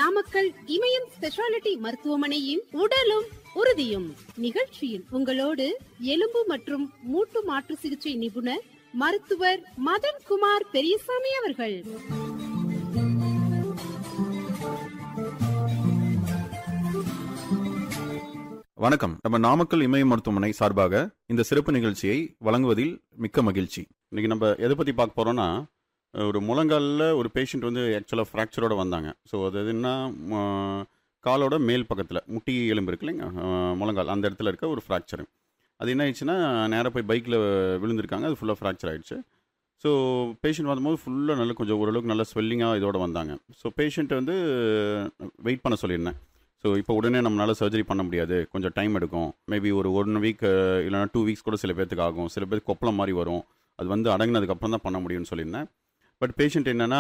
நாமக்கல் இமயம் speciality மருத்துவமனையின் உடலும் உறுதியும் நிகழ்ச்சியில் உங்களோடு எலும்பு மற்றும் மூட்டு மாற்று சிகிச்சை நிபுணர் மருத்துவர் மதன் குமார் பெரியசாமி அவர்கள் வணக்கம் நம்ம நாமக்கல் இமய மருத்துவமனை சார்பாக இந்த சிறப்பு நிகழ்ச்சியை வழங்குவதில் மிக்க மகிழ்ச்சி இன்னைக்கு நம்ம எதை பற்றி பார்க்க போகிறோம்னா ஒரு முழங்காலில் ஒரு பேஷண்ட் வந்து ஆக்சுவலாக ஃப்ராக்சரோட வந்தாங்க ஸோ அது என்ன ம, காலோட மேல் பக்கத்தில் முட்டி எலும்பு இருக்கு இல்லைங்க அஹ், முழங்கால் அந்த இடத்துல இருக்க ஒரு ஃப்ராக்சர் அது என்ன ஆயிடுச்சுன்னா நேராக போய் பைக்கில் விழுந்திருக்காங்க அது ஃபுல்லாக ஃப்ராக்சர் ஆயிடுச்சு ஸோ பேஷண்ட் வரும்போது ஃபுல்லாக நல்ல கொஞ்சம் ஓரளவுக்கு நல்ல ஸ்வெல்லிங்காக இதோட வந்தாங்க ஸோ பேஷண்ட்டை வந்து வெயிட் பண்ண சொல்லியிருந்தேன் ஸோ இப்போ உடனே நம்மளால சர்ஜரி பண்ண முடியாது கொஞ்சம் டைம் எடுக்கும் மேபி ஒரு ஒன் வீக் இல்லைனா டூ வீக்ஸ் கூட சில பேர்த்துக்கு ஆகும் சில பேருக்கு கொப்பளம் மாதிரி வரும் அது வந்து அடங்கினதுக்கப்புறம் தான் பண்ண முடியும்னு சொல்லியிருந்தேன் பட் பேஷண்ட் என்னென்னா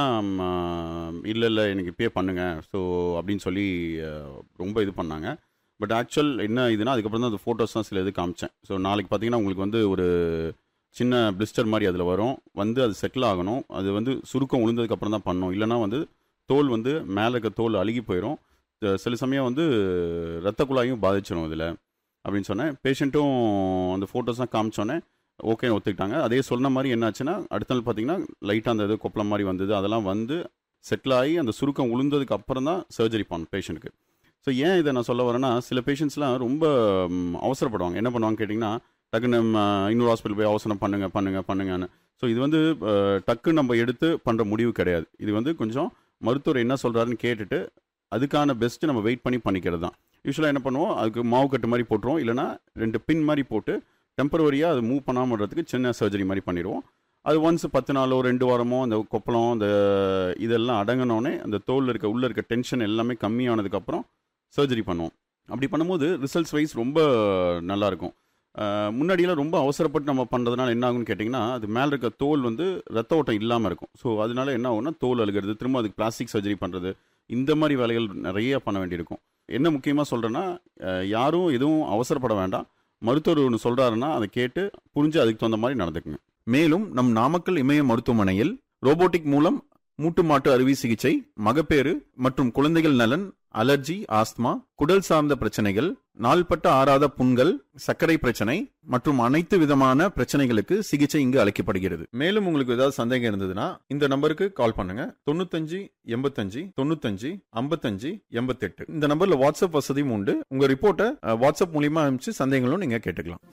இல்லை இல்லை எனக்கு இப்பயே பண்ணுங்க ஸோ அப்படின்னு சொல்லி அஹ், ரொம்ப இது பண்ணாங்க பட் ஆக்சுவல் என்ன இதுனா அதுக்கப்புறம் தான் அந்த ஃபோட்டோஸ் தான் சில இது காமிச்சேன் ஸோ நாளைக்கு பார்த்தீங்கன்னா உங்களுக்கு வந்து ஒரு சின்ன பிளிஸ்டர் மாதிரி அதில் வரும் வந்து அது செட்டில் ஆகணும் அது வந்து சுருக்கம் விழுந்ததுக்கு அப்புறம் தான் பண்ணணும் இல்லைனா வந்து தோல் வந்து மேலே இருக்க தோல் அழுகி போயிடும் த- சில சமயம் வந்து ரத்த குழாயும் பாதிச்சிடும் இதில் அப்படின்னு சொன்னேன் பேஷண்ட்டும் அந்த ஃபோட்டோஸ்லாம் காமிச்சோன்னே ஓகே ஒத்துக்கிட்டாங்க அதே சொன்ன மாதிரி என்னாச்சுன்னா அடுத்த நாள் பார்த்தீங்கன்னா லைட்டாக அந்த இது கொப்பளம் மாதிரி வந்தது அதெல்லாம் வந்து செட்டில் ஆகி அந்த சுருக்கம் உளுந்ததுக்கு அப்புறம் தான் சர்ஜரி பண்ணணும் பேஷண்ட்டுக்கு ஸோ ஏன் இதை நான் சொல்ல வரேன்னா சில பேஷண்ட்ஸ்லாம் ரொம்ப ம், அவசரப்படுவாங்க என்ன பண்ணுவாங்க கேட்டிங்கன்னா டக்குன்னு நம்ம இன்னொரு ஹாஸ்பிட்டல் போய் அவசரம் பண்ணுங்க பண்ணுங்க பண்ணுங்கன்னு ஸோ இது வந்து அஹ், டக்குன்னு நம்ம எடுத்து பண்ணுற முடிவு கிடையாது இது வந்து கொஞ்சம் மருத்துவர் என்ன சொல்கிறாருன்னு கேட்டுட்டு அதுக்கான பெஸ்ட்டு நம்ம வெயிட் பண்ணி பண்ணிக்கிறது தான் யூஸ்வலாக என்ன பண்ணுவோம் அதுக்கு மாவு கட்டு மாதிரி போட்டுருவோம் இல்லைனா ரெண்டு பின் மாதிரி போட்டு டெம்பரவரியாக அது மூவ் பண்ணாமல் விடுறதுக்கு சின்ன சர்ஜரி மாதிரி பண்ணிடுவோம் அது ஒன்ஸ் பத்து நாளோ ரெண்டு வாரமோ அந்த கொப்பளம் அந்த இதெல்லாம் அடங்கினோடனே அந்த தோலில் இருக்க உள்ளே இருக்க டென்ஷன் எல்லாமே கம்மியானதுக்கப்புறம் சர்ஜரி பண்ணுவோம் அப்படி பண்ணும்போது ரிசல்ட்ஸ் வைஸ் ரொம்ப நல்லாயிருக்கும் முன்னாடியெல்லாம் ரொம்ப அவசரப்பட்டு நம்ம பண்ணுறதுனால என்ன ஆகும்னு கேட்டிங்கன்னா அது மேலே இருக்க தோல் வந்து ரத்த ஓட்டம் இல்லாமல் இருக்கும் ஸோ அதனால என்ன ஆகும்னா தோல் அழுகிறது திரும்ப அதுக்கு பிளாஸ்டிக் சர்ஜரி பண்ணுறது இந்த மாதிரி வேலைகள் நிறைய பண்ண வேண்டியிருக்கும் என்ன முக்கியமாக சொல்கிறேன்னா யாரும் எதுவும் அவசரப்பட வேண்டாம் மருத்துவர் ஒன்று சொல்கிறாருன்னா அதை கேட்டு புரிஞ்சு அதுக்கு தகுந்த மாதிரி நடந்துக்குங்க மேலும் நம் நாமக்கல் இமய மருத்துவமனையில் ரோபோட்டிக் மூலம் மூட்டு மாட்டு அறுவை சிகிச்சை மகப்பேறு மற்றும் குழந்தைகள் நலன் அலர்ஜி ஆஸ்துமா குடல் சார்ந்த பிரச்சனைகள் நாள்பட்ட ஆறாத புண்கள் சர்க்கரை பிரச்சனை மற்றும் அனைத்து விதமான பிரச்சனைகளுக்கு சிகிச்சை இங்கு அளிக்கப்படுகிறது மேலும் உங்களுக்கு ஏதாவது சந்தேகம் இருந்ததுன்னா இந்த நம்பருக்கு கால் பண்ணுங்க தொண்ணூத்தஞ்சு எண்பத்தஞ்சு தொண்ணூத்தஞ்சு ஐம்பத்தஞ்சு எண்பத்தெட்டு இந்த நம்பர்ல வாட்ஸ்அப் வசதியும் உண்டு உங்க ரிப்போர்ட்டை அஹ், வாட்ஸ்அப் மூலியமா அனுப்பிச்சு சந்தேகங்களும் நீங்க கேட்டுக்கலாம்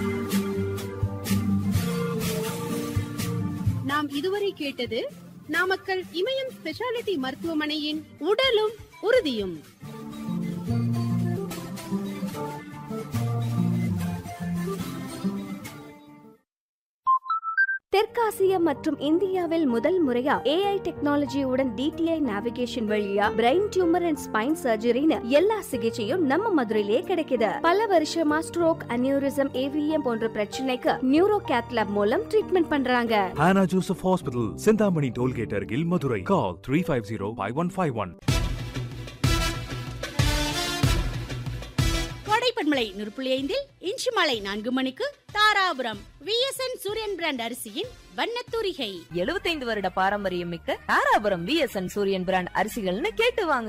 நாம் இதுவரை கேட்டது நாமக்கல் இமயம் ஸ்பெஷாலிட்டி மருத்துவமனையின் உடலும் உறுதியும் தெற்காசியா மற்றும் இந்தியாவில் முதல் முறையா ஏஐ டெக்னாலஜியுடன் டிடிஐ நேவிகேஷன் வழியா பிரெயின் டியூமர் அண்ட் ஸ்பைன் சர்ஜரின்னு எல்லா சிகிச்சையும் நம்ம மதுரையிலே கிடைக்குது பல வருஷமா ஸ்ட்ரோக் அனியூரிசம் ஏவிஎம் போன்ற பிரச்சனைக்கு நியூரோ கேத்லாப் மூலம் ட்ரீட்மெண்ட் பண்றாங்க Hannah Joseph Hospital, Sindhamani Tollgate Argil, Madurai. Call 350-5151. கோடைப்பண்மலை நூறு ஐந்தில் இன்று மாலை நான்கு மணிக்கு தாராபுரம் விஎஸ்என் சூரியன் பிராண்ட் அரிசியின் வண்ணத்தூரிகை 75 வருட பாரம்பரியம் மிக்க தாராபுரம் விஎஸ்என் சூரியன் பிராண்ட் அரிசிகள்னு கேட்டு வாங்க